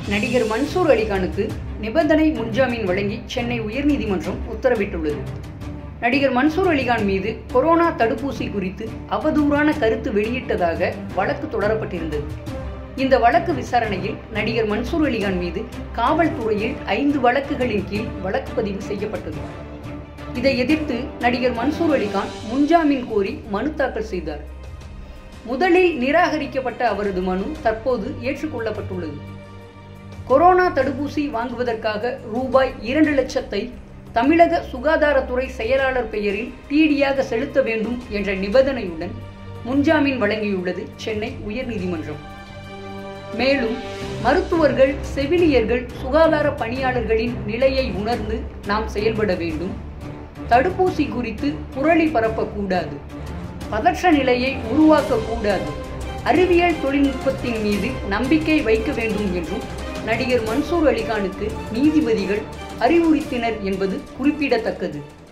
நடிகர் மன்சூர் அலிகானுக்கு நிபந்தனை முன்ஜாமீன் வழங்கி சென்னை உயர்நீதிமன்றம் உத்தரவிட்டுள்ளது நடிகர் மன்சூர் அலிகான் மீது கொரோனா தடுப்பூசி குறித்து அவதூறான கருத்து வெளியிட்டதாக வழக்கு தொடரப்பட்டிருந்தது இந்த வழக்கு விசாரணையில் நடிகர் மன்சூர் அலிகான் மீது காவல்துறையில் ஐந்து வழக்குகளின் கீழ் வழக்கு பதிவு செய்யப்பட்டது இதை எதிர்த்து நடிகர் மன்சூர் அலிகான் முன்ஜாமீன் கோரி மனு தாக்கல் செய்தார் முதலில் நிராகரிக்கப்பட்ட அவரது மனு தற்போது ஏற்றுக்கொள்ளப்பட்டுள்ளது கொரோனா தடுப்பூசி வாங்குவதற்காக ரூபாய் இரண்டு லட்சத்தை தமிழக சுகாதாரத்துறை செயலாளர் பெயரில் டிடியாக செலுத்த வேண்டும் என்ற நிபந்தனையுடன் முன்ஜாமீன் வழங்கியுள்ளது சென்னை உயர்நீதிமன்றம் மேலும் மருத்துவர்கள் செவிலியர்கள் சுகாதார பணியாளர்களின் நிலையை உணர்ந்து நாம் செயல்பட வேண்டும் தடுப்பூசி குறித்து புரளி பரப்பக்கூடாது பதற்ற நிலையை உருவாக்கக்கூடாது அறிவியல் தொழில்நுட்பத்தின் மீது நம்பிக்கை வைக்க வேண்டும் என்றும் நடிகர் மன்சூர் அலிகானுக்கு நீதிபதிகள் அறிவுறுத்தினர் என்பது குறிப்பிடத்தக்கது